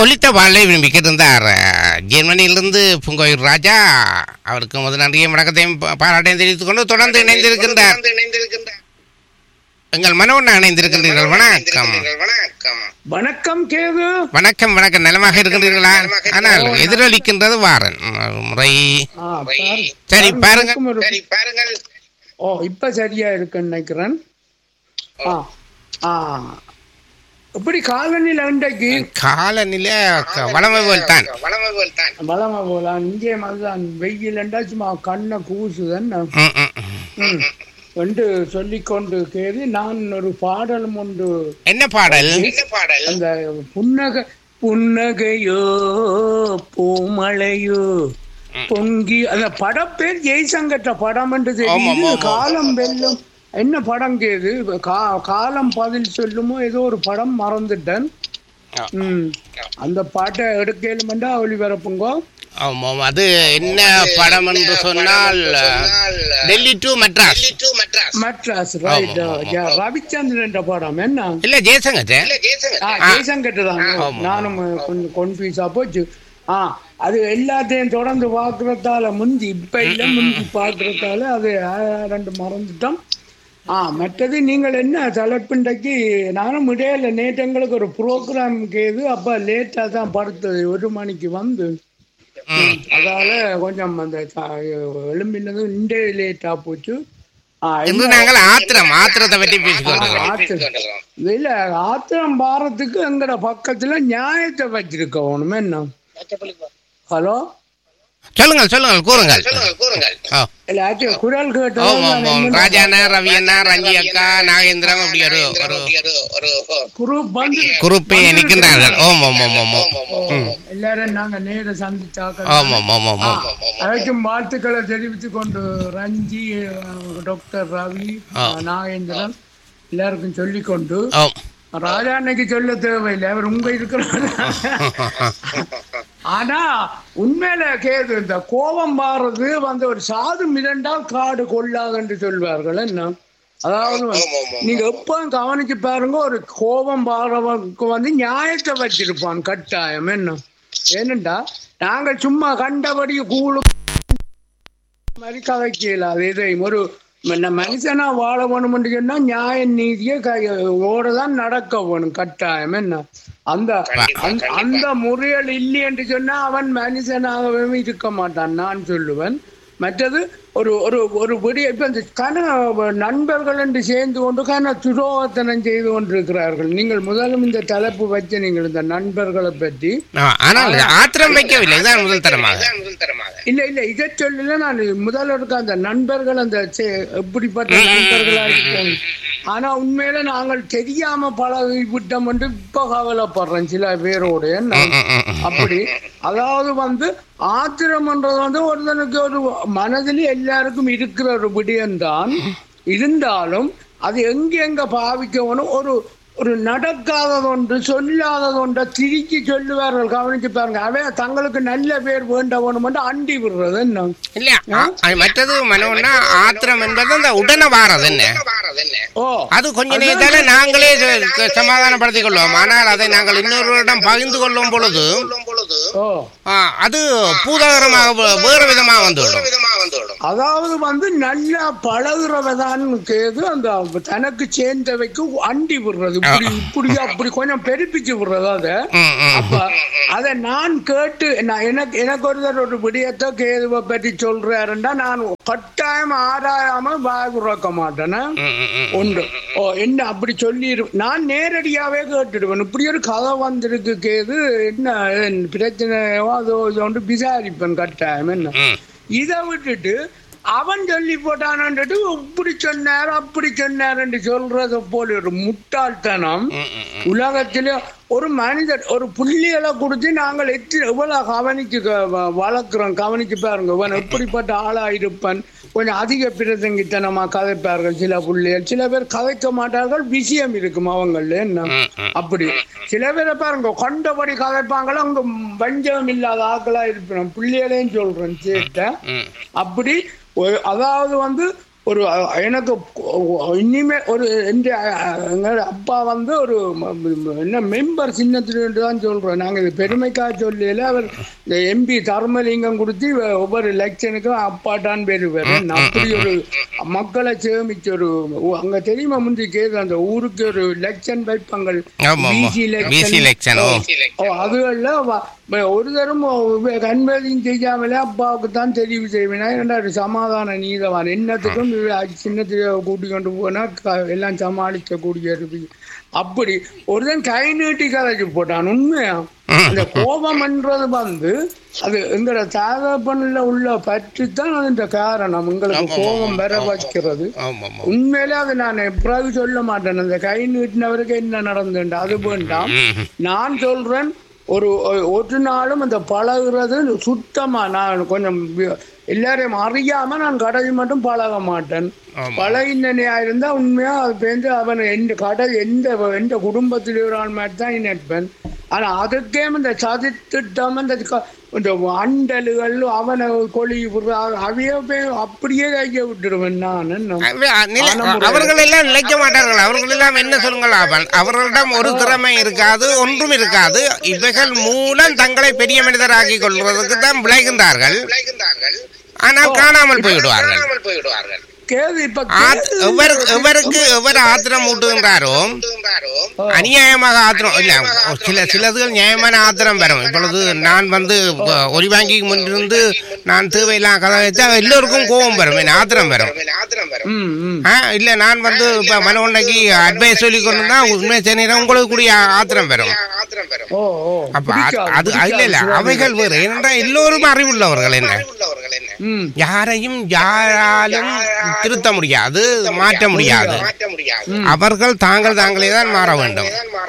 ஒலித்த பாடலை விரும்பி கேட்டிருந்தார் அஹ், ஜெர்மனியிலிருந்து பூங்கோயில் ராஜா அவருக்கு முதல் நன்றியும் வணக்கத்தையும் பா- பாராட்டையும் தெரிவித்துக் கொண்டு தொடர்ந்து இணைந்திருக்கின்றார் எங்கள் மனோண்ண இணைந்திருக்கின்றீர்கள் வணக்கம் வணக்கம் கேது வணக்கம் வணக்கம் நலமாக இருக்கின்றீர்களா ஆனால் எதிரொலிக்கின்றது வாரன் ஒரு முறை ஆ, பாரு. சரி பாருங்க எனக்கும் ஒரு- ஓ இப்ப சரியா இருக்குன்னு நினைக்கிறேன் ஆ ஆ இப்படி காலநிலை இன்றைக்கு காலநிலை க- வளமை போல் தான் பலமா போலாம் இங்கே அதுதான் வெயில் சும்மா கண்ணை கூசுதன் ம், ம், ம். என்று சொல்லிக்கொண்டு கேது நான் ஒரு பாடலும் ஒன்று என்ன பாடல் அந்த புன்னக புன்னகையோ பூமழையோ பொங்கி அந்த படம் பேர் ஜெய்சங்கட்ட படம் என்று ஆமாம், தெரியுது ஆமாம். காலம் வெல்லும் என்ன படம் கேது கா- காலம் பதில் சொல்லுமோ ஏதோ ஒரு படம் மறந்துட்டேன் ஆ. ம் அந்த பாட்டை எடுக்கலுமெண்டா ஒளிபரப்புங்கோ ஆமாம் அது என்ன படம் என்று சொன்னால் டெல்லி டு மெட்ராஸ் மெட்ராஸ் ரைட் ரவிச்சந்திரன் படம் என்ன இல்ல ஜெயசங்கர் ஆ, ஜெய்சங்கர் தான் ஆமா. நானும் கொஞ்சம் கன்ஃபியூஸா போச்சு ஆ அது எல்லாத்தையும் தொடர்ந்து பாக்குறதால முந்தி இப்ப இல்ல முந்தி பாக்குறதால அது ஆ, ரெண்டு மறந்துட்டோம் ஆ மற்றது நீங்கள் என்ன தலைப்பிண்டைக்கு நானும் இடையில நேற்று எங்களுக்கு ஒரு ப்ரோக்ராம் கேது அப்ப லேட்டா தான் படுத்தது ஒரு மணிக்கு வந்து அதால கொஞ்சம் அந்த எலும்பினது இண்டே லேட்டா போச்சு ஆ, இன்று நாங்கள் ஆத்திரம் ஆத்திரத்தை பற்றி பேசிக்கொண்டிருக்கிறோம் ஆத்திரம். இல்ல ஆத்திரம் பாரத்துக்கு எங்கட பக்கத்துல நியாயத்தை வச்சிருக்கணும் என்ன ஹலோ சொல்லுங்கள் சொல்லுங்கள் கூறுங்கள் ஆ. இல்ல ஆச்சு குரல் ஆமாம் கேட்டது ஆமாம் ராஜாண்ணா ரவி அண்ணா ரஞ்சி அக்கா நாகேந்திரன் அப்படி ஒரு ஒரு குரூப் வந்து குரூப்பே நிற்கின்றார்கள் ஓம் ஓம் ஓம் ஓம் ஓம் எல்லாரும் நாங்க நேர சந்திச்சாக்க ஆமாம் ஆமாம் ஆமாம் அதுக்கும் வாழ்த்துக்களை தெரிவித்துக் கொண்டு ரஞ்சி அஹ், டாக்டர் ரவி அஹ், நாகேந்திரன் எல்லாருக்கும் சொல்லிக்கொண்டு ஆம் ராஜா அன்னைக்கு சொல்ல தேவையில்லை அவர் உங்க இருக்கிறார் ஆனா உண்மையில கேது இந்த கோபம் மாறுறது வந்து ஒரு சாது மிரண்டால் காடு கொள்ளாது என்று சொல்வார்கள் என்ன அதாவது நீங்க எப்பவும் கவனிச்சு பாருங்க ஒரு கோபம் பாடுறவனுக்கு வந்து நியாயத்தை வச்சிருப்பான் கட்டாயம் என்ன ஏனென்றா நாங்கள் சும்மா கண்டபடி கூழு மாதிரி கதைக்கல அது எதையும் ஒரு ம- மனுஷனா வாழ வேணும்னு சொன்னா நியாய நீதிய ஓடதான் நடக்க வேணும் கட்டாயம் என்ன அந்த அந்த- அந்த முறைகள் இல்லை என்று சொன்னா அவன் மனுஷனாகவே இருக்க மாட்டான் நான் சொல்லுவேன் மற்றது ஒரு ஒரு ஒரு விடிய இப்ப இந்த கன நண்பர்கள் என்று சேர்ந்து கொண்டு கன துரோகத்தனம் செய்து கொண்டிருக்கிறார்கள் நீங்கள் முதலும் இந்த தலைப்பு வச்சு நீங்கள் இந்த நண்பர்களை பற்றி ஆ, ஆனால் ஆத்திரம் வைக்கவில்லை இதுதான் முதல் தரமாக இல்ல இல்ல இதை சொல்லல நான் முதல்ல இருக்க அந்த நண்பர்கள் அந்த சே- எப்படிப்பட்ட நண்பர்களா இருக்காங்க ஆனா உண்மையில நாங்கள் தெரியாம பழகி விட்டோம் என்று இப்ப கவலைப்படுறேன் சில பேரோட என்ன ம், ம், ம். அப்படி அதாவது வந்து ஆத்திரம்ன்றது வந்து ஒருத்தனுக்கு ஒரு மனதில் எல்லாருக்கும் இருக்கிற ஒரு விடயம்தான் இருந்தாலும் அது எங்க எங்க பாவிக்கணும் ஒரு ஒரு நடக்காததொன்று சொல்லாததொன்றை திருக்கி சொல்லுவார்கள் கவனிச்சு பாருங்க அவன் தங்களுக்கு நல்ல பேர் வேண்டவனும் அண்டி விடுறது என்ன இல்ல ஆ, அது மற்றது மனோன்னா ஆத்திரம் என்பது அந்த உடனே வாரது என்ன ஓ அது கொஞ்ச நேரத்தால நாங்களே ச- க- சமாதானப்படுத்திக் கொள்வோம் ஆனால் அதை நாங்கள் இன்னொருவரிடம் பகிர்ந்து கொள்ளும் பொழுது ஓ ஆ, அது பூதாகரமாக வே- வேறு விதமாக வந்துவிடும் அதாவது வந்து நல்லா பழகுறவதான் கேது அந்த தனக்கு சேர்ந்தவைக்கு அண்டி விடுறது இப்படி இப்படி அப்படி கொஞ்சம் பெருப்பிச்சு விடுறது அதை ம், ம். அப்ப அத நான் கேட்டு நான் எனக்கு எனக்கு ஒருத்தர் ஒரு விடயத்தை கேதுவை பற்றி சொல்றாருன்னா நான் கட்டாயம் ஆராயாம வாய் உறக்க மாட்டேனா ம், ம், ம். உண்டு ஓ என்ன அப்படி சொல்லிடு நான் நேரடியாவே கேட்டுடுவேன் இப்படி ஒரு கதை வந்திருக்கு கேது என்ன என்ன பிரச்சனையோ அதோ இதோண்டு விசாரிப்பேன் கட்டாயம் என்ன ம். இதை விட்டுட்டு அவன் சொல்லி போட்டான்ட்டு இப்படி சொன்னார் அப்படி சொன்னார்ன்னு சொல்றது போல ஒரு முட்டாள்தனம் ம், ம், ம். உலகத்திலே ஒரு மனிதர் ஒரு புள்ளிகளை கொடுத்து நாங்கள் எத்தனை எவ்வளவு கவனிச்சு க- வ- வளர்க்கிறோம் கவனிச்சு பாருங்க இவன் எப்படிப்பட்ட ஆளா இருப்பான் கொஞ்சம் அதிக பிரசங்கித்தனமா கதைப்பார்கள் சில புள்ளிகள் சில பேர் கதைக்க மாட்டார்கள் விஷயம் இருக்கும் அவங்கள என்ன ம், ம். அப்படி சில பேரை பாருங்க கொண்டபடி கதைப்பாங்களோ அங்க வஞ்சகம் இல்லாத ஆக்களா இருப்பினோம் பிள்ளைகளையும் சொல்றேன் சேட்ட ம். அப்படி ஒரு- அதாவது வந்து ஒரு அஹ், எனக்கு கொ- இனிமே ஒரு எந்த எங்க அப்பா வந்து ஒரு ம- ம- என்ன மெம்பர் சின்னத்துல தான் சொல்றோம் நாங்க இது பெருமைக்காக சொல்லல அவர் இந்த எம்பி தர்மலிங்கம் கொடுத்து இவ- ஒவ்வொரு எலெக்ஷனுக்கும் அப்பாட்டான் பேரு வேறு அப்படி ஒரு மக்களை சேமிச்ச ஒரு ஊ- அங்க தெரியுமா முந்தி கேது அந்த ஊருக்கு ஒரு எலெக்ஷன் வைப்பாங்க ஆமா ஆமா BC பிசி எலெக்ஷன் ஓ ஓ அதுகள்ல வ- வ- ஒரு தரம் கன்வெர்டிங் செய்யாமலே அப்பாவுக்கு தான் தெரிவு செய்வேன் ஏன்னா ஒரு சமாதான நீதவான் என்னத்துக்கும் இவ சின்னத்துல கூட்டி கொண்டு போனா க- எல்லாம் சமாளிக்க கூடிய இருக்கு அப்படி ஒருத்தன் கை நீட்டி கதைக்கு போட்டான் உண்மையா அந்த கோபம்ன்றது வந்து அது எங்களோட தகப்பன்ல உள்ள பற்றி தான் அதுன்ற காரணம் உங்களுக்கு ஆமா, கோபம் ஆமா, வர ஆமா. வைக்கிறது ஆமா ஆமா உண்மையிலே அது நான் பிறகு சொல்ல மாட்டேன் அந்த கை நீட்டினவருக்கு என்ன நடந்துண்டு அது வேண்டாம் ம். நான் சொல்றேன் ஒரு ஒ- ஒரு நாளும் அந்த பழகுறது சுத்தமா நான் கொஞ்சம் வி- எல்லாரையும் அறியாம நான் கடை மட்டும் பழக மாட்டேன் ஆமா. பழகினனையா இருந்தா உண்மையா அது பேருந்து அவன் எந்த கடை எந்த எந்த குடும்பத்தில் ஒரு ஆள் மாதிரி தான் நினைப்பேன் ஆனா அதுக்கே இந்த சதித்திட்டம் இந்த க- இந்த அண்டலுகள் அவனை கொழி விடுற- அவைய போய் அப்படியே கைய விட்டுருவேன் நான் என்ன அவ- நிலை- அவர்கள் எல்லாம் நிலைக்க மாட்டார்கள் அவர்கள் எல்லாம் என்ன சொல்லுங்கள் அவன் அவர்களிடம் ஒரு திறமை இருக்காது ஒன்றும் இருக்காது இவைகள் மூலம் தங்களை பெரிய மனிதராக்கி கொள்வதற்கு தான் விளைகின்றார்கள் ஆனால் காணாமல் போய்விடுவார்கள் கேது இப்ப ஆத்- கேது எவர் எவருக்கு எவர் ஆத்திரம் ஊட்டுகின்றாரோ அநியாயமாக ஆத்திரம் இல்ல சில சிலதுகள் நியாயமான ஆத்திரம் வரும் இப்பொழுது நான் வந்து இப்ப ஒரு வங்கிக்கு முன்னிருந்து நான் தேவையில்லாம் கதை வச்சா எல்லோருக்கும் கோபம் வரும் என்ன ஆத்திரம் வரும் ம், ம். ஆ, இல்ல நான் வந்து இப்ப மனோன்னைக்கு அட்வைஸ் சொல்லி கொண்டு உண்மை செய்யணும் உங்களுக்கு கூடிய ஆத்திரம் வரும் ஓ ஓ அப்ப அது- பிடிக்காது, அது இல்ல இல்ல பிடிக்காது. அவைகள் வேறு ஏனென்றால் எல்லோரும் அறிவுள்ளவர்கள் என்ன ம் யாரையும் யாராலும் திருத்த முடியாது மாற்ற முடியாது அவர்கள் தாங்கள் தாங்களே தான் மாற வேண்டும்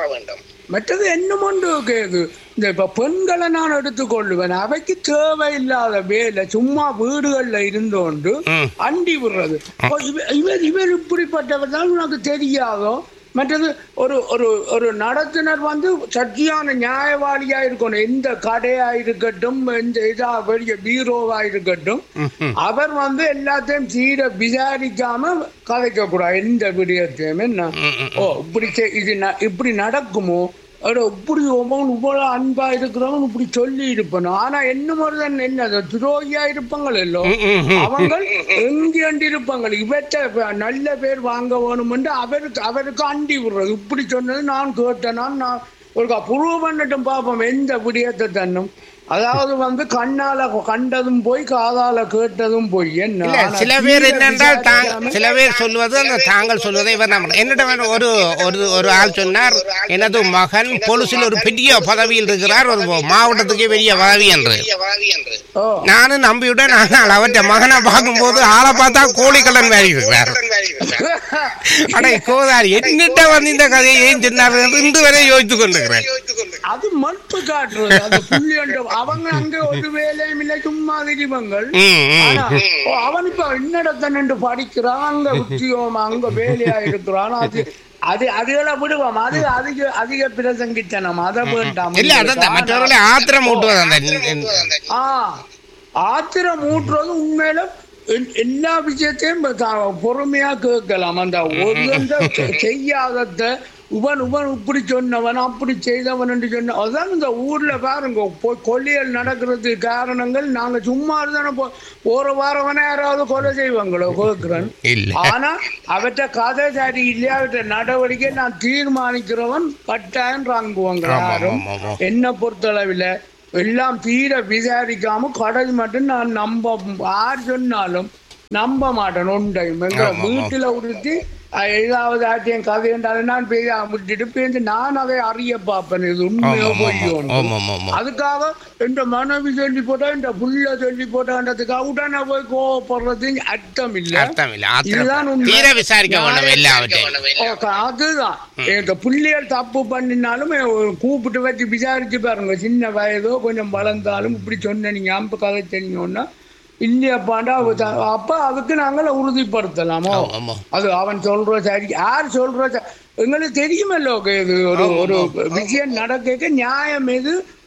மற்றது என்னமொன்று கேது இந்த இப்ப பெண்களை நான் எடுத்துக்கொள்ளுவேன் அவைக்கு தேவையில்லாத வேலை சும்மா வீடுகள்ல இருந்தோண்டு ம். அண்டி விடுறது ஓ, இவ- இவர் இவர் இப்படிப்பட்டவர் தான் உனக்கு தெரியாதோ மற்றது ஒரு ஒரு ஒரு நடத்துனர் வந்து சத்தியான நியாயவாளியா இருக்கணும் எந்த கடையா இருக்கட்டும் எந்த இதா பெரிய பீரோவா இருக்கட்டும் ம்ஹும். அவர் வந்து எல்லாத்தையும் சீர விசாரிக்காம கதைக்க கூடாது எந்த விடயத்தையும் என்ன ம், ம். ஓ இப்படி செய்- இது ந- இப்படி நடக்குமோ அட இப்படி ஒவ்வொரு இவ்வளவு அன்பா இருக்கிறவன் இப்படி சொல்லி இருப்பணும் ஆனா என்ன மாதிரிதான் என்ன அது துரோகியா இருப்பாங்கள் எல்லாம் ம், ம், ம். அவங்க எங்கே அண்டி இருப்பாங்க இவற்றை இப்ப நல்ல பேர் வாங்க வேணுமென்று அவருக்கு அவருக்கு அண்டி விடுறது இப்படி சொன்னது நான் கேட்டேனா நான் ஒரு புருவ பண்ணட்டும் பார்ப்போம் எந்த விடயத்தை தன்னும் அதாவது வந்து கண்ணால கண்டதும் போய் காதால கேட்டதும் போய் என்ன இல்ல ஆனா சில பேர் தீர என்னென்றால் தாங்க விசாரிக்காம- சில பேர் சொல்வது அந்த தாங்கள் சொல்வதை இவர் நம்ப என்னிடம் ஒரு ஒரு ஒரு ஆள் சொன்னார் எனது மகன் பொலிசில் ஒரு பெரிய பதவியில் இருக்கிறார் ஒரு மாவட்டத்துக்கே பெரிய பதவி என்று ஓ நானும் நம்பிவிட்டேன் ஆனால் அவற்றை மகனை பார்க்கும்போது ஆளை பார்த்தா கோழிக்கடன் மாதிரி இருக்கிறார் அடே கோதாரி என்னிட்ட வந்து இந்த கதையை ஏன் சொன்னார் என்று இன்று வரை யோசித்துக் கொண்டிருக்கிறேன் அது மறுப்பு காட்டுறது அது புள்ளி அண்டம். அவங்க அங்க ஒரு வேலையும் இல்லை சும்மா திரிவங்கள் ம், ம். ஆனா ஓ, அவன் இப்ப இன்னடத்த நின்று படிக்கிறான் அங்க உத்தியோகம் அங்க வேலையா இருக்கிறான் அது அது அதுகளை விடுவோம் அது அதிக அதிக பிரசங்கித்தனம் அதை வேண்டாம் இல்ல அதான் மற்றவர்களை ஆத்திரம் ஊட்டுவது அந்த ஆ ஆத்திரம் ஊட்டுறது உண்மையில எல்- எல்லா விஷயத்தையும் க- பொறுமையா கேட்கலாம் அந்த ஒரு அந்த செ- செய்யாதத இவன் இவன் இப்படி சொன்னவன் அப்படி செய்தவன் என்று சொன்ன அதான் இந்த ஊர்ல பாருங்க பொ- கொள்ளையல் நடக்கிறதுக்கு காரணங்கள் நாங்க சும்மா தானே போற வாரவனே யாராவது கொலை செய்வாங்களோ கேட்கிறேன் இல்ல ஆனா அவற்ற கதை சரி இல்லையா அவற்ற நடவடிக்கை நான் தீர்மானிக்கிறவன் கட்டாயம் ராங்குவாங்க ஆமா, யாரும் ஆமா, ஆமா. என்ன பொறுத்தளவில் எல்லாம் தீர விசாரிக்காம கடல் மட்டும் நான் நம்ப யார் சொன்னாலும் நம்ப மாட்டேன் ஒன்றையும் எங்க ஆமா, ஆமா. வீட்டுல உடுத்தி அஹ், ஏதாவது ஆட்டியம் கதை என்றாலும் நான் போய் விட்டுட்டு பேருந்து நான் அதை அறிய பார்ப்பேன் இது உண்மையோ ஆமா, ஆமா, பொய்யோ ஆமா, ஆமா, ஆமா. அதுக்காக என்ற மனைவி சொல்லி போட்டா இந்த புள்ள சொல்லி போட்டான்றதுக்காக உடனே போய் கோவப்படுறது அர்த்தம் இல்ல அர்த்தம் இல்ல இதுதான் ஆத்திரம் உண்மை. தீர விசாரிக்க வேண்டும் எல்லாவற்றையும் ஓகே, அதுதான் இந்த பிள்ளைகள் தப்பு பண்ணினாலும் கூப்பிட்டு வச்சு விசாரிச்சு பாருங்க சின்ன வயதோ கொஞ்சம் வளர்ந்தாலும் இப்படி சொன்ன நீங்க அம்பு கதை தெரிஞ்சோன்னா இல்லையாப்பாண்டா அவ த- அப்ப அதுக்கு நாங்கள் உறுதிப்படுத்தலாமோ ஆமா, ஆமா. அது அவன் சொல்ற சரி யார் சொல்ற ச- எங்களுக்கு தெரியுமல்லோ இது ஒரு ஒரு விஷயம் நடக்க நியாயம் எது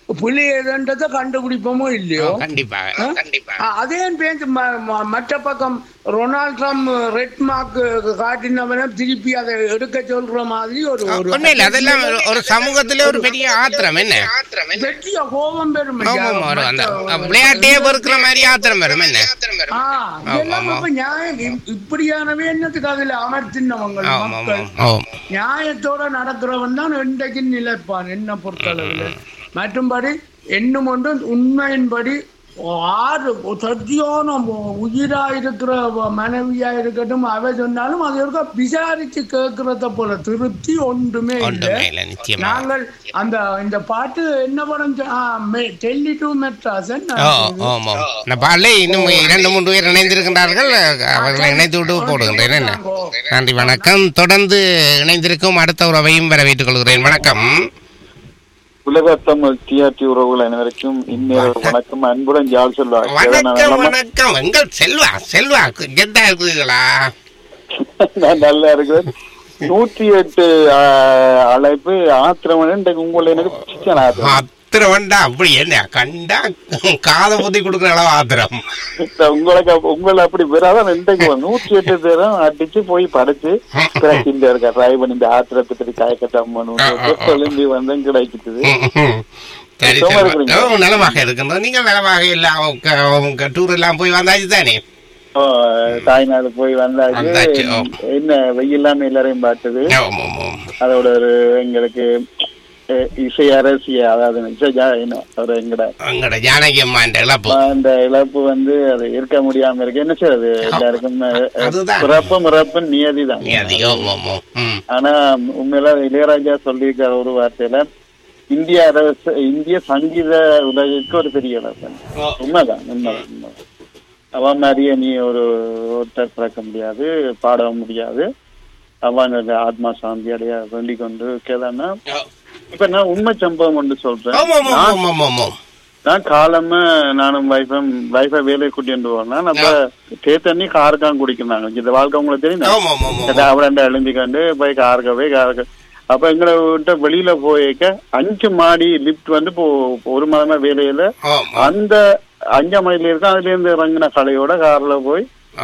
புலி எதுன்றதை கண்டுபிடிப்போமோ இல்லையோ கண்டிப்பாக கண்டிப்பாக ஆ, அதே பேருந்து ம- ம- மற்ற பக்கம் ரொனால்ட் ட்ரம்ப் ரெட் மார்க் காட்டினவன திருப்பி அதை எடுக்க சொல்ற மாதிரி ஒரு ஒரு ஒன்றும் இல்லை அதெல்லாம் ஒரு- ஒரு சமூகத்திலே ஒரு பெரிய ஆத்திரம் என்ன பெரிய கோபம் பெரும் ஐயா. ஆமாம் வரும் அந்த மற்ற- விளையாட்டே பொறுக்கிற மாதிரி ஆத்திரம் வரும் என்ன ஆ, இதெல்லாம் அப்ப நியாயம் இ- இப்படியானவே என்னத்துக்கு அதுல அமர்த்தினவங்க ஆமாம் மக்கள் ஆமாம் ஓ நியாயத்தோட நடக்கிறவன் தான் இன்றைக்கு நிலைப்பான் என்ன பொறுத்தளவில் மற்றும்படி என்னும் ஒன்று உண்மையின்படி ஆறு சத்தியான உயிரா இருக்கிற மனைவியா இருக்கட்டும் அவ சொன்னாலும் அது இருக்க விசாரிச்சு கேட்கறத போல திருப்தி ஒன்றுமே இல்லை ஒன்றுமே இல்லை நிச்சயமா நாங்கள் அந்த இந்த பாட்டு என்ன படம் டெல்லி டு மெட்ராஸ் ஓ ஆமாம் இந்த பாலே இன்னும் இரண்டு மூன்று பேர் இணைந்திருக்கின்றார்கள் அவர்களை இணைத்து விட்டு போடுகின்றேன் என்ன நன்றி வணக்கம் தொடர்ந்து இணைந்திருக்கும் அடுத்த உறவையும் வரவேற்றுக் கொள்கிறேன் வணக்கம் உலக தமிழ் டிஆர்டி உறவுகள் அனைவருக்கும் இந்நேரம் வணக்கம் அன்புடன் ஜால் சொல்வார் வணக்கம் வணக்கம் எங்கள் செல்வா செல்வா எந்த இருக்கிறீர்களா நான் நல்லா இருக்கிறேன் நூற்றி எட்டு ஆ, அழைப்பு ஆத்திரமன் இன்றைக்கு உங்களை எனக்கு பிடிச்ச ஆத்திரம் ஆத்திரம் வேண்டா அப்படி என்ன கண்டா காதை புத்தி கொடுக்குற அளவு ஆத்திரம் இப்ப உங்களுக்கு அப்ப- உங்களை அப்படி பெறாதான் இன்றைக்கு வந்து நூற்றி எட்டு பேரும் அடிச்சு போய் படிச்சு கிடைக்கின்ற இருக்க டிரைவ் பண்ணி இந்த ஆத்திரத்தை பற்றி காயக்கட்டம் எழும்பி வந்து கிடைக்குது சரி சும்மா சரி இருக்கிறீங்க? ஓ, நலமாக இருக்கின்றது நீங்க நலமாக இல்ல அவங்க டூர் எல்லாம் போய் வந்தாச்சு தானே ஓ, தாய்நாடு போய் வந்தாச்சு வந்தாச்சு, ஓ. என்ன வெயில்லாம எல்லாரையும் பார்த்தது ஆமாம், ஆமாம். அதோட ஒரு எங்களுக்கு அஹ், இசை அரசிய அதாவது இசை ஜா- என்ன, ஒரு எங்கட எங்கட ஜானகி அம்மா என்ற இழப்பு அந்த இழப்பு வந்து அது இருக்க முடியாம இருக்கு என்ன செய்யறது எல்லாருக்கும் அஹ், அதுதான். பிறப்பும் இறப்பும் நியதி தான் நீ அதிகம் ஆமாம், ஆமாம். ம். ஆனா உண்மையில இளையராஜா சொல்லியிருக்கிற ஒரு வார்த்தையில இந்திய அரசு இந்திய சங்கீத உலகிற்கு ஒரு பெரிய இழப்பு உண்மைதான் உண்மைதான் உண்மைதான் அவன் மாதிரியே நீ ஒரு ஒருத்தர் பிறக்க முடியாது பாடவும் முடியாது அவன் ஆத்மா சாந்தி அடைய வேண்டிக் கொண்டு கேதான்னா இப்ப நான் உண்மை சம்பவம் ஒன்று சொல்றேன் ஆமாம், ஆமாம், நான் ஆமாம், ஆமாம், ஆமாம். நான் காலமா நானும் வைஃபும் வைஃபை வேலையை கூட்டிட்டு போனா நம்ம தே தண்ணி காருக்கான் குடிக்கிறாங்க இந்த வாழ்க்கை உங்களுக்கு தெரியும் ஆமாம், ஆமாம், ஆமாம். அவரண்ட எழுந்திக்கண்டு போய் காருக்க போய் காருக்க அப்ப எங்களை விட்டு வெளியில போயிருக்க அஞ்சு மாடி லிஃப்ட் வந்து இப்போ ஒரு மாதமா வேலையில ஆமாம், அந்த அஞ்சாம் மணில இருக்க அதுல இருந்து இறங்கின கடையோட கார்ல போய்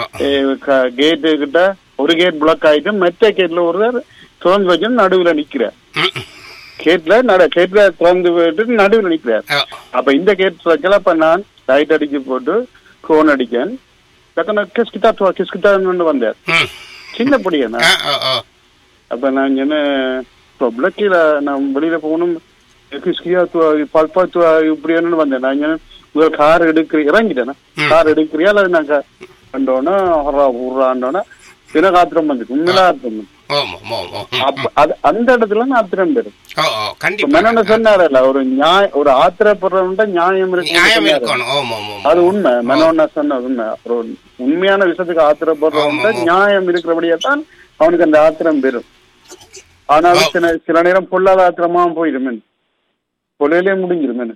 ஆமாம். கேட்டு கிட்ட ஒரு கேட் பிளாக் ஆயிட்டு மற்ற கேட்ல ஒரு திறந்து வச்சு நடுவுல நிக்கிறார் ம், ம். கேட்ல நட கேட்ல திறந்து போயிட்டு நடுவுல நிக்கிறார் ஆ, அப்ப இந்த கேட் வைக்கல அப்ப நான் லைட் அடிச்சு போட்டு கோன் அடிக்கேன் டக்குனு கிஸ்கிட்டா கிஸ்கிட்டான்னு வந்தார் ம். சின்ன பொடியா ஆ, நான் ஆ, ஆ. அப்ப நான் என்ன இப்போ பிளக்கில நான் வெளியில போகணும் கிஸ்கியா பல்பா இப்படி என்னன்னு வந்தேன் நான் இங்க முதல் கார் எடுக்கிற இறங்கிட்டேன் ம். கார் எடுக்கிறியா அல்லது நான் கண்டோன்னா ஹரா ஊர்றாண்டோன்னா எனக்கு ஆத்திரம் வந்துச்சு உண்மையில ஆத்திரம் வந்து ஆமாம், ஆமாம், ஆமாம். ம், அப்ப அது அந்த இடத்துல நான் ஆத்திரம் பெறும் ஓ, ஓ, கண்டிப்பா. மெனன சொன்னாரல்ல ஒரு நியாய ஒரு ஆத்திரப்படுறவன்ட்ட நியாயம் இருக்கு நியாயம் இருக்கணும் ஆமாம், ஆமாம், அது ஆமாம். உண்மை மெனோன்னா சொன்ன உண்மை ஒரு உண்மையான விஷயத்துக்கு ஆத்திரப்படுறவன்ட்ட ஆமா, ஆமா. நியாயம் இருக்கிறபடியே தான் அவனுக்கு அந்த ஆத்திரம் பெறும் ஆனாலும் ஆ. சில சில நேரம் பொல்லாத ஆத்திரமா போயிடுமே கொலையிலே முடிஞ்சிருமே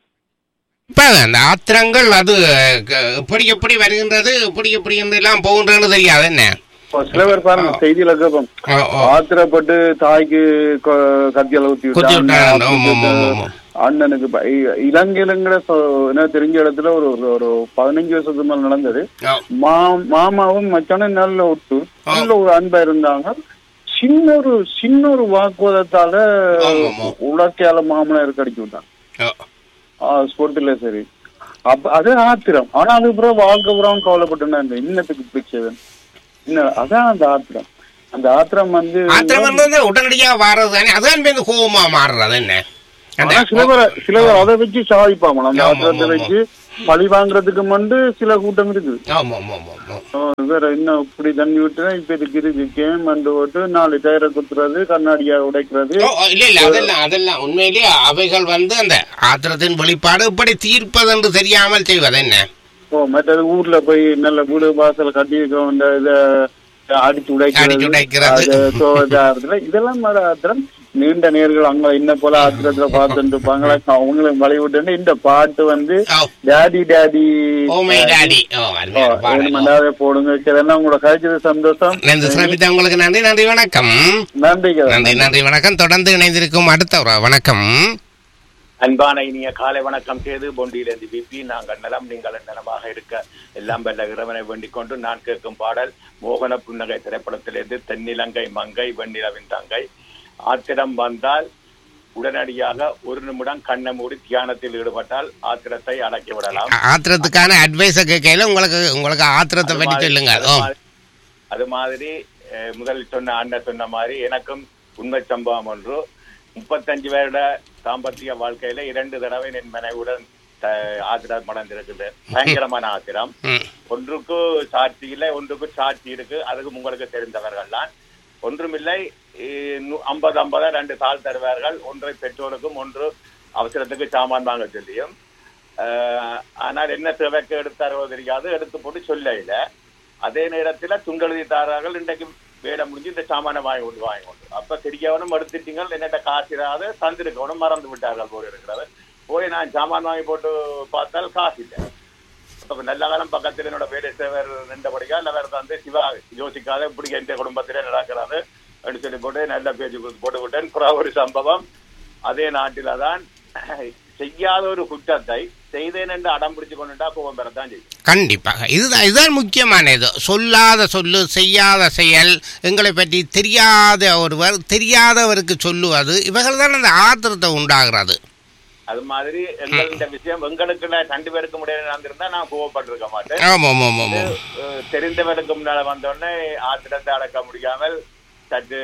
இப்ப அந்த ஆத்திரங்கள் அது க- எப்படி எப்படி வருகின்றது எப்படி எப்படி எல்லாம் போகின்றன்னு தெரியாது என்ன இப்போ சில பேர் பாருங்க செய்தியில கேட்போம் ஓ, ஓ. ஆத்திரப்பட்டு தாய்க்கு கொ- கத்தியால ஊத்தி குத்தி விட்டாங்க விட்டாங்க. ஆமா, ஆமா, ஆமா, ஆமா. அண்ணனுக்கு ப- இ- இலங்கையிலங்கிற சொ- எனக்கு தெரிஞ்ச இடத்துல ஒரு ஒரு- ஒரு பதினஞ்சு வருஷத்துக்கு மேல நடந்தது ஓ, மா மாமாவும் மச்சானும் நல்ல ஒட்டு நல்ல ஒரு அன்பா இருந்தாங்க சின்ன ஒரு சின்ன ஒரு வாக்குவாதத்தால ஆமா, ஆமா. உலக்கையால மாமனார் கடிச்சு விட்டாங்க ஓ. ஸ்போர்ட்ல சரி அப்ப அது ஆத்திரம் ஆனா அதுக்கு பிறகு வாழ்க்கை புறம் கவலைப்பட்டுனா இன்னத்துக்கு பிடிச்சது இன்னும் அதான் அந்த ஆத்திரம் அந்த ஆத்திரம் வந்து ஆத்திரம் வந்து உடனடியா வாரது தானே அதுதான் வந்து கோபமா மாறுறது என்ன அந்த ஆனா சில பேர் சில பேர் அதை வச்சு சாதிப்பாங்க அந்த ஆமா, ஆத்திரத்தை ஆமா, வச்சு பழி வாங்குறதுக்கு வந்து சில கூட்டம் இருக்குது ஆமா ஆமா ஆமா ஆமா ஆ, வேற இன்னும் இப்படி தண்ணி விட்டுனா இப்ப இதுக்கு இருக்கு கேம் மண்டு போட்டு நாலு டயரை குத்துறது கண்ணாடியா உடைக்கிறது ஓ, ஓ, இல்ல இல்ல அதெல்லாம் அதெல்லாம் உண்மையிலேயே அவைகள் வந்து அந்த ஆத்திரத்தின் வெளிப்பாடு இப்படி தீர்ப்பது என்று தெரியாமல் செய்வது என்ன ஓ மற்றது ஊர்ல போய் நல்ல வீடு வாசல் கட்டி இருக்கோம் இந்த இத அடிச்சு அடிச்சு உடைக்கிறது உடைக்கிறது. அது சோ இதா இருக்குல்ல, இதெல்லாம் மர ஆத்திரம் நீண்ட நேர்கள் அங்க என்ன போல ஆத்திரத்துல பார்த்துட்டு இருப்பாங்களா அவங்களும் வழி விட்டு இந்த பாட்டு வந்து oh daddy daddy oh my daddy oh அருமையான பாடல். வேணுமெண்டாவே போடுங்க சரி என்ன உங்களோட கழிச்சது சந்தோஷம் நன்றி சிறப்பித்த உங்களுக்கு நன்றி நன்றி வணக்கம் நன்றி நன்றி நன்றி வணக்கம் தொடர்ந்து இணைந்திருக்கும் அடுத்த ஒரு வணக்கம் அன்பான இனிய காலை வணக்கம் செய்து பொண்டியிலிருந்து பிபி நாங்கள் நலம் நீங்கள் நலமாக இருக்க எல்லாம் வல்ல இறைவனை வேண்டிக் கொண்டு நான் கேட்கும் பாடல் மோகன புன்னகை திரைப்படத்திலிருந்து தென்னிலங்கை மங்கை வெண்ணிலவின் தங்கை ஆத்திரம் வந்தால் உடனடியாக ஒரு நிமிடம் கண்ணை மூடி தியானத்தில் ஈடுபட்டால் ஆத்திரத்தை அடக்கி விடலாம் ஆத்திரத்துக்கான அட்வைஸ கேட்கையில உங்களுக்கு உங்களுக்கு ஆத்திரத்தை அது பற்றி மாதிரி- சொல்லுங்க அது ஓ மாதிரி- அது மாதிரி அஹ், முதலில் சொன்ன அண்ணன் சொன்ன மாதிரி எனக்கும் உண்மை சம்பவம் ஒன்று முப்பத்தஞ்சு வருட தாம்பத்திய வாழ்க்கையில இரண்டு தடவை என் மனைவியுடன் த- ஆத்திரம் அடைந்திருக்குது பயங்கரமான ஆத்திரம் ம். ஒன்றுக்கு சாட்சி இல்லை ஒன்றுக்கு சாட்சி இருக்கு அதுக்கு உங்களுக்கு தெரிந்தவர்கள் தான் ஒன்றுமில்லை ஐம்பது ஐம்பதா ரெண்டு சால் தருவார்கள் ஒன்றை பெற்றோருக்கும் ஒன்று அவசரத்துக்கு சாமான் வாங்க சொல்லியும் ஆஹ், ஆனால் என்ன தேவைக்கு எடுத்து தருவோ தெரியாது எடுத்து போட்டு சொல்ல இல்ல அதே நேரத்துல துண்டெழுதி தாரார்கள் இன்றைக்கு வேலை முடிஞ்சு இந்த சாமானை வாங்கி கொண்டு வாங்கி கொண்டு அப்ப தெரியவனும் எடுத்துட்டீங்க என்னட்ட காசு இராது தந்திருக்கவனும் மறந்து விட்டார்கள் போல இருக்கிறது போய் நான் சாமான் வாங்கி போட்டு பார்த்தால் காசு இல்லை அப்ப நல்ல காலம் பக்கத்தில் என்னோட பேரை சேவர் நின்றபடியா இல்ல வேற வந்து சிவா யோசிக்காத இப்படி எந்த குடும்பத்திலே நடக்கிறது அப்படின்னு சொல்லி போட்டு நல்ல பேச்சு கொடுத்து போட்டு விட்டேன் அப்புறம் ஒரு சம்பவம் அதே நாட்டில தான் செய்யாத ஒரு குற்றத்தை செய்தேன் என்று அடம் பிடிச்சு கொண்டுட்டா கோபம் பெறத்தான் செய்யும் கண்டிப்பாக இதுதான் இதுதான் முக்கியமான இது சொல்லாத சொல்லு செய்யாத செயல் எங்களை பற்றி தெரியாத ஒருவர் தெரியாதவருக்கு சொல்லுவது இவர்கள் தான் அந்த ஆத்திரத்தை உண்டாகிறது அது மாதிரி எங்கள் இந்த விஷயம் எங்களுக்கு ரெண்டு பேருக்கு முடியாது நடந்திருந்தா நான் கோவப்பட்டிருக்க மாட்டேன் ஆமாம் ஆமாம் ஆமாம் அஹ் தெரிந்தவருக்கு முன்னால வந்தோடனே ஆத்திரத்தை அடக்க முடியாமல் சற்று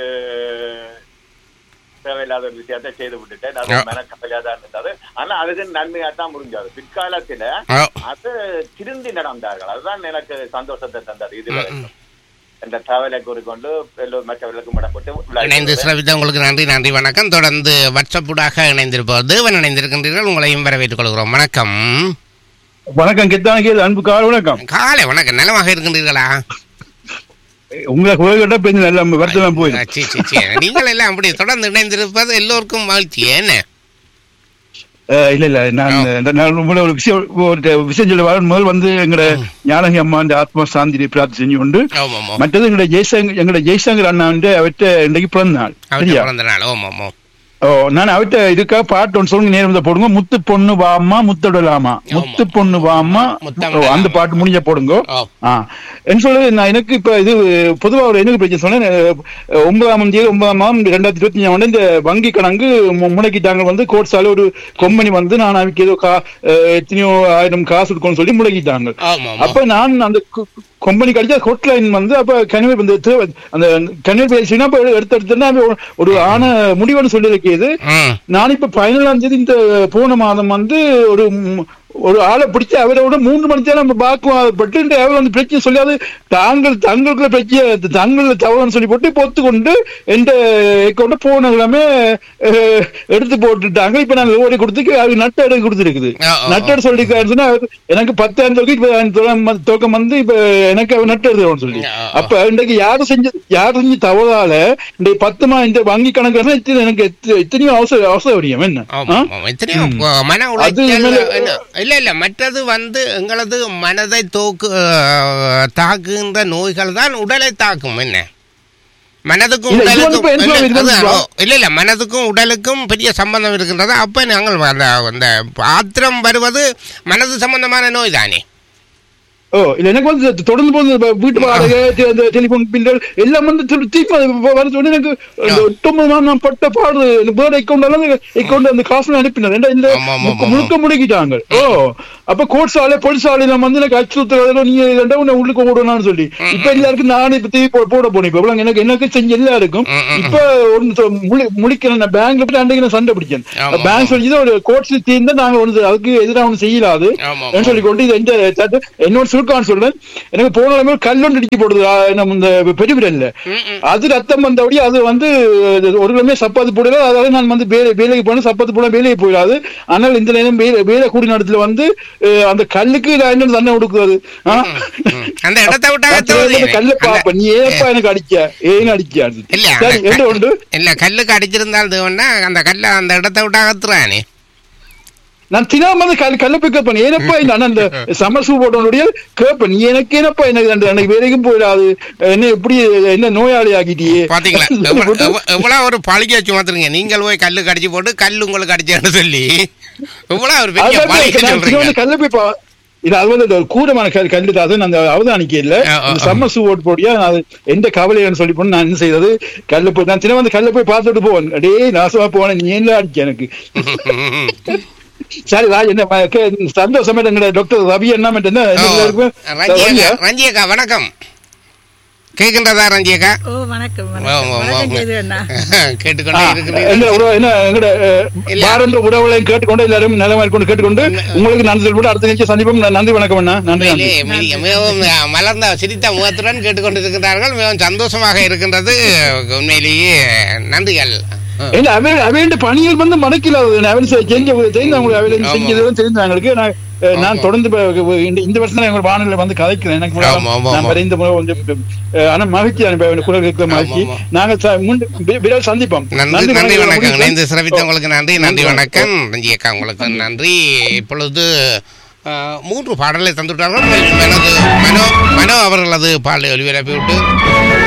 தேவையில்லாத ஒரு விஷயத்தை செய்து விட்டுட்டேன் அது ஆ. மனக்கவலையா தான் இருந்தது ஆனா அதுக்கு நன்மையா தான் முடிஞ்சது பிற்காலத்துல ஆ, அது திருந்தி நடந்தார்கள் அதுதான் எனக்கு சந்தோஷத்தை தந்தது இது வரைக்கும் இந்த தகவலை கூறிக்கொண்டு எல்லோரும் மற்றவர்களுக்கும் இடப்பட்டு இணைந்து சிறப்பித்த உங்களுக்கு நன்றி நன்றி வணக்கம் தொடர்ந்து வாட்ஸ்அப்புடாக இணைந்திருப்போம் தேவன் இணைந்திருக்கின்றீர்கள் உங்களையும் வரவேற்றுக் கொள்கிறோம் வணக்கம் வணக்கம் கித்தானகி அன்பு கால வணக்கம் காலை வணக்கம் நலமாக இருக்கின்றீர்களா உங்களை கோயில்கிட்ட பெஞ்சு நல்ல வருத்தம் போயிடும் ஆ, சீ, சீ, சீ. நீங்கள் எல்லாம் அப்படி தொடர்ந்து இணைந்திருப்பது எல்லோருக்கும் மகிழ்ச்சி என்ன அஹ் இல்ல இல்ல நான் இந்த நான் உங்களை ஒரு விஷயம் ஒரு விஷயம் சொல்ல வரேன் முதல் வந்து எங்கட ஞானகி அம்மா இந்த ஆத்மா சாந்தியை பிரார்த்தனை செஞ்சு கொண்டு ஆமாம் ஆமாம் மற்றது எங்கட ஜெய்சங்கர் எங்கட ஜெய்சங்கர் அண்ணா வந்து அவர்கிட்ட இன்றைக்கு பிறந்த நாள் அவருக்கு சரியா பிறந்த நாள் ஆமாம் ஆமாம் ஓ நான் அவர்கிட்ட இதுக்காக பாட்டு ஒன்று சொல்லுங்க நேரம் இருந்தா போடுங்க முத்து பொண்ணு வாமா முத்தடலாமா முத்து பொண்ணு வாமா முத்தமிழ் ஓ, அந்த பாட்டு முடிஞ்ச போடுங்க ஆ. ஆ என்ன சொல்றது நான் எனக்கு இப்ப இது பொதுவா ஒரு எனக்கு பிரச்சனை சொன்னேன் அஹ், ஒன்பதாம் தேதி ஒன்பதாம் மாதம் ரெண்டாயிரத்தி இருபத்தி அஞ்சாம் இந்த வங்கி கணக்கு மு- முடக்கிட்டாங்க வந்து கோட்ஸால ஒரு கொம்பனி வந்து நான் அவருக்கு ஏதோ கா அஹ், எத்தனையோ ஆயிரம் காசு கொடுக்கணும்னு சொல்லி முடக்கிட்டாங்க ஆமாம் ஆமாம் அப்ப நான் அந்த கொம்பனி கடிச்சா ஹோட்லைன் வந்து அப்ப கனிவை வந்து தேவை- அந்த கனிவை பேசினா அப்ப எடுத்து எடுத்துன்னா அவன் ஒரு ஆன முடிவுன்னு சொல்லி இருக்கிறது ம் நான் இப்ப பதினேழாம் தேதி இந்த போன மாதம் வந்து ஒரு ம், ஒரு ஆளை பிடிச்சு அவரோட மூன்று மணி நேரம் நம்ம வாக்குவாதப்பட்டு இந்த அவர் வந்து பிரச்சனை சொல்லாது தாங்கள் தங்களுக்குள்ள பிரச்சனை தங்கள் தவறுன்னு சொல்லி போட்டு இப்ப ஒத்துக்கொண்டு எந்த அக்கௌண்ட் போன கிழமை அஹ், எடுத்து போட்டுட்டாங்க இப்ப நாங்க ஓடி கொடுத்து அது நட்டு எடுக்க கொடுத்துருக்குது ஆ, ஆ, ஆ. நட்டு சொல்லிருக்காரு சொன்னா அவர் எனக்கு பத்தாயிரம் தொகை இப்ப அந்த தொகை- தொகை வந்து இப்ப எனக்கு அவர் நட்டு எடுத்துருவோம் சொல்லி ஆ, ஆ. அப்ப இன்றைக்கு யாரு செஞ்ச யாரு செஞ்ச தவறால இந்த பத்துமா இந்த வங்கி கணக்கு இத்தனை எனக்கு எத்த- எத்தனையோ அவசர அவசரம் என்ன ஆ? ஆமாம் ஆமாம் எத்தனையோ ம். ப- மன அது உளைச்சல் உண்மையிலே- என்ன- இல்ல இல்ல மற்றது வந்து எங்களது மனதை தோக்கு அஹ், தாக்குகின்ற நோய்கள் தான் உடலை தாக்கும் என்ன மனதுக்கும் இல்ல, இது வந்து உடலுக்கும் இப்ப என்ன இல்ல, சொல்றது அது, இதுவா? ஓ, இல்ல இல்ல மனதுக்கும் உடலுக்கும் பெரிய சம்பந்தம் இருக்கின்றது அப்ப நாங்கள் அந்த அந்த ஆத்திரம் வருவது மனது சம்பந்தமான நோய் தானே ஓ இல்ல எனக்கு வந்து தொடர்ந்து போது இந்த வீட்டு வாடகை டெ- அந்த டெலிபோன் பில்கள் எல்லாம் வந்து திரு- திருப்பி அது வ- வர சொன்னே எனக்கு இந்த ஒன்பது மாதம் நான் பட்ட பாடு இந்த பேர்ட் அக்கௌண்ட் எல்லாம் அக்கௌண்ட் அந்த காசு அனுப்பினேன் ரெண்டா இந்த ஆமா, ஆமா, முக்க- ஆமா. முழுக்க முடுக்கிட்டாங்க ஓ அப்ப கோர்ட் சாலை போலீஸ் சாலையில வந்து எனக்கு அச்சுறுத்தல நீங்க ரெண்டா உன்னை உள்ளுக்கு ஓடணும்னு சொல்லி இப்ப எல்லாருக்கும் நானே இப்ப திருப்பி போ- போட போனேன் இப்ப இவ்வளவு எனக்கு எனக்கு செஞ்ச எல்லாருக்கும் ம், ம், இப்ப ஒரு முழி- முழிக்கிறேன் நான் பேங்க்ல போய் அன்றைக்கு நான் சண்டை பிடிச்சேன் ஆமா, பேங்க் சொல்லி ஒரு கோர்ட்ஸ் தீர்ந்து நாங்க ஒன்று அதுக்கு எதிராக ஒன்று செய்யலாது ஆமா, என்று சொல்லி கொண்டு இது எந்த சட்ட- என்னோட சுருக்கான்னு சொல்றேன் எனக்கு போன கிழமை ஒரு கல்லொன்று இடிச்சு போடுது ஆ, நம்ம இந்த பெரிய விரல்ல அது ரத்தம் வந்தபடி அது வந்து அது ஒரு கிழமை சப்பாத்து போடல அதாவது நான் வந்து வேலை வேலைக்கு போனேன் சப்பாத்து போன வேலைக்கு போயிடாது ஆனால் இந்த நேரம் வேலை வேலை கூடிய இடத்துல வந்து அஹ், அந்த கல்லுக்கு நான் என்ன தண்டனை கொடுக்குறது ஆ? ம். அந்த இடத்தை விட்டா நான் திரும்ப அந்த கல்லை பாப்பேன் நீ ஏப்பா எனக்கு அடிக்க ஏன் அடிக்க இல்ல சரி அந்த என்ன க- உண்டு இல்ல கல்லுக்கு அடிச்சிருந்தால் தேவன்னா அந்த கல்லை அந்த இடத்தை விட்டு அகத்துறானே நான் தினம் வந்து கல் கல்லப்பை கேட்பேன் ஏனப்பா இந்த அண்ணன் இந்த சமர் சூப்போட்டனுடைய கேட்பேன் நீ எனக்கு என்னப்பா எனக்கு அந்த அன்னைக்கு வேலைக்கும் போயிடாது என்ன எப்படி என்ன நோயாளி ஆகிட்டியே பாத்தீங்களா எவ்வ- எவ்வ- எவ்வளவு ஒரு பழிக்க சுமத்துறீங்க நீங்கள் போய் கல்லு கடிச்சு போட்டு கல்லு உங்களுக்கு அடிச்சேன்னு சொல்லி எவ்வளவு ஒரு பெரிய அதான் பழிக்க நான் தினம் சொல்றீங்க வந்து கல்லப்பை பா இது அது வந்து ஒரு கூடமான கல் கண்டு தான் அது அந்த அவதானிக்க இல்ல ஆ, ஆ, இந்த ஆ. சம்மர் சூ ஓட்டு போடியா நான் அது எந்த கவலைன்னு சொல்லி போட்டு நான் என்ன செய்யறது கல்ல போய் நான் தினம் வந்து கல்ல போய் பார்த்துட்டு போவேன் அடே நாசமா போவேன் நீ என்ன அடிக்க எனக்கு சரி ராஜ் என்ன ம- கே- சந்தோஷமா எங்க டாக்டர் ரவி என்ன என்ன என்ன ரஞ்சியக்கா ரஞ்சியக்கா வணக்கம் கேட்கின்றதா ரஞ்சியக்கா ஓ வணக்கம் ஓ, வணக்கம் ஓ, ஓ, வணக்கம் ஓ. கேது அண்ணா கேட்டுக்கொண்டே என்ன இருக்கிறீர்கள் உறவு- என்ன எங்கட இல்ல. பாரன்ற உறவுகளையும் கேட்டுக்கொண்டு எல்லாரும் நிலமா கொண்டு கேட்டுக்கொண்டு உங்களுக்கு நன்றி சொல்லிட்டு அடுத்த நிகழ்ச்சி சந்திப்போம் நன்றி வணக்கம் அண்ணா நன்றி நன்றி உண்மையிலே மிக- மிகவும் மலர்ந்த சிரித்த முகத்துடன் கேட்டுக்கொண்டிருக்கிறார்கள் மிகவும் சந்தோஷமாக இருக்கின்றது உண்மையிலேயே நன்றிகள் இல்ல அவன் அவன் பணிகள் வந்து மடக்கல அவன் செஞ்ச தெரிந்து அவங்க அவன் செஞ்சதும் தெரிஞ்சு எங்களுக்கு நான் அஹ், நான் தொடர்ந்து இப்ப இந்த- இந்த வருஷம் தான் எங்க வானிலை வந்து கதைக்கிறேன் எனக்கு கூட ஆமா, ஆமா, நான் ஆமா. வரைந்த முறை கொஞ்சம் அஹ், ஆனா மகிழ்ச்சி அனுப்ப குரல் கேட்கிற மகிழ்ச்சி ஆமா, நாங்க ச- முன் வி- விரைவில் சந்திப்போம் நன்றி நன்றி வணக்கம் முடிக்கிறேன். இணைந்து சிறப்பித்த உங்களுக்கு நன்றி நன்றி வணக்கம் ரஞ்சி அக்கா உங்களுக்கு நன்றி இப்பொழுது அஹ், மூன்று பாடலை தந்துவிட்டார்கள் மனது மனோ மனோ அவர்களது பாடலை ஒளிபரப்பி விட்டு